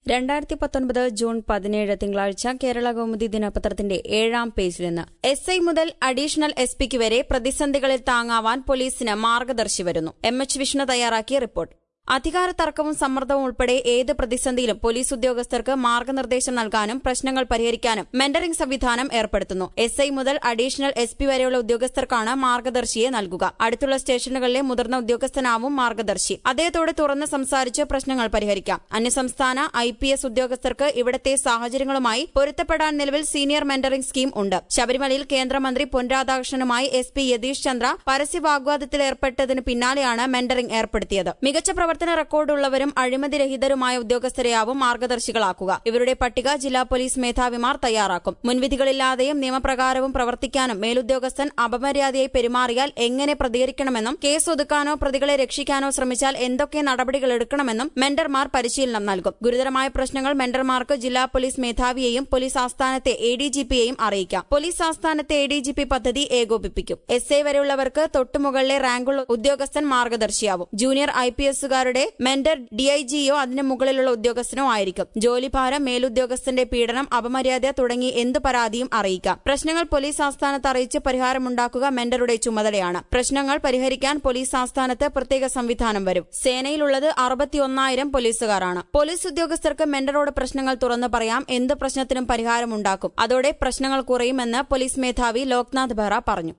രണ്ടായിരത്തി പത്തൊൻപത് ജൂൺ പതിനേഴ് തിങ്കളാഴ്ച കേരള കൗമുദി ദിനപത്രത്തിന്റെ ഏഴാം പേജിൽ നിന്ന് എസ് ഐ മുതൽ അഡീഷണൽ എസ് പിക്ക് വരെ പ്രതിസന്ധികളിൽ താങ്ങാവാൻ പോലീസിന് മാർഗദർശി വരുന്നു എം എച്ച് വിഷ്ണു തയ്യാറാക്കിയ റിപ്പോർട്ട് അധികാര തർക്കവും സമ്മർദ്ദവും ഉൾപ്പെടെ ഏത് പ്രതിസന്ധിയിലും പോലീസ് ഉദ്യോഗസ്ഥർക്ക് മാർഗനിർദ്ദേശം നൽകാനും പ്രശ്നങ്ങൾ പരിഹരിക്കാനും മെന്ററിംഗ് സംവിധാനം ഏർപ്പെടുത്തുന്നു എസ് ഐ മുതൽ അഡീഷണൽ എസ് പി വരെയുള്ള ഉദ്യോഗസ്ഥർക്കാണ് മാർഗദർശിയെ നൽകുക അടുത്തുള്ള സ്റ്റേഷനുകളിലെ മുതിർന്ന ഉദ്യോഗസ്ഥനാവും മാർഗദർശി അദ്ദേഹത്തോട് തുറന്ന് സംസാരിച്ച് പ്രശ്നങ്ങൾ പരിഹരിക്കാം അന്യസംസ്ഥാന ഐ പി എസ് ഉദ്യോഗസ്ഥർക്ക് ഇവിടത്തെ സാഹചര്യങ്ങളുമായി പൊരുത്തപ്പെടാൻ നിലവിൽ സീനിയർ മെന്ററിംഗ് സ്കീം ഉണ്ട് ശബരിമലയിൽ കേന്ദ്രമന്ത്രി പൊൻ രാധാകൃഷ്ണനുമായി എസ് പി യതീഷ് ചന്ദ്ര പരസ്യ വാഗ്വാദത്തിലേർപ്പെട്ടതിന് പിന്നാലെയാണ് മെന്ററിംഗ് ഏർപ്പെടുത്തിയത് മികച്ച പ്രവർത്തന റെക്കോർഡുള്ളവരും അഴിമതിരഹിതരുമായ ഉദ്യോഗസ്ഥരെയാവും മാർഗദർശികളാക്കുക ഇവരുടെ പട്ടിക ജില്ലാ പോലീസ് മേധാവിമാർ തയ്യാറാക്കും മുൻവിധികളില്ലാതെയും നിയമപ്രകാരവും പ്രവർത്തിക്കാനും മേലുദ്യോഗസ്ഥൻ അപമര്യാദയായി പെരുമാറിയാൽ എങ്ങനെ പ്രതികരിക്കണമെന്നും കേസ് ഒതുക്കാനോ പ്രതികളെ രക്ഷിക്കാനോ ശ്രമിച്ചാൽ എന്തൊക്കെ നടപടികൾ എടുക്കണമെന്നും മെന്റർമാർ പരിശീലനം നൽകും ഗുരുതരമായ പ്രശ്നങ്ങൾ മെന്റർമാർക്ക് ജില്ലാ പോലീസ് മേധാവിയെയും പോലീസ് ആസ്ഥാനത്തെ എ ഡി ജി പിയെയും അറിയിക്കാം പോലീസ് ആസ്ഥാനത്തെ എ ഡി ജി പി പദ്ധതി ഏകോപിപ്പിക്കും എസ് ഐ വരെയുള്ളവർക്ക് തൊട്ടുമുകളിലെ റാങ്കുള്ള ഉദ്യോഗസ്ഥൻ മാർഗദർശിയാവും ജൂനിയർ ഐ പി എസുകാരുടെ മെന്റർ ഡിഐജിയോ അതിന് മുകളിലുള്ള ഉദ്യോഗസ്ഥനോ ആയിരിക്കും ജോലിഭാരം മേലുദ്യോഗസ്ഥന്റെ പീഡനം അപമര്യാദ തുടങ്ങി എന്ത് പരാതിയും അറിയിക്കാം പ്രശ്നങ്ങൾ പോലീസ് ആസ്ഥാനത്ത് അറിയിച്ച് പരിഹാരമുണ്ടാക്കുക മെന്ററുടെ ചുമതലയാണ് പ്രശ്നങ്ങൾ പരിഹരിക്കാൻ പോലീസ് ആസ്ഥാനത്ത് പ്രത്യേക സംവിധാനം വരും സേനയിലുള്ളത് അറുപത്തിയൊന്നായിരം പോലീസുകാരാണ് പോലീസ് ഉദ്യോഗസ്ഥർക്ക് മെന്ററോട് പ്രശ്നങ്ങൾ തുറന്നു പറയാം എന്ത് പ്രശ്നത്തിനും പരിഹാരമുണ്ടാക്കും അതോടെ പ്രശ്നങ്ങൾ കുറയുമെന്ന് പോലീസ് മേധാവി ലോക്നാഥ് ബെഹ്റ പറഞ്ഞു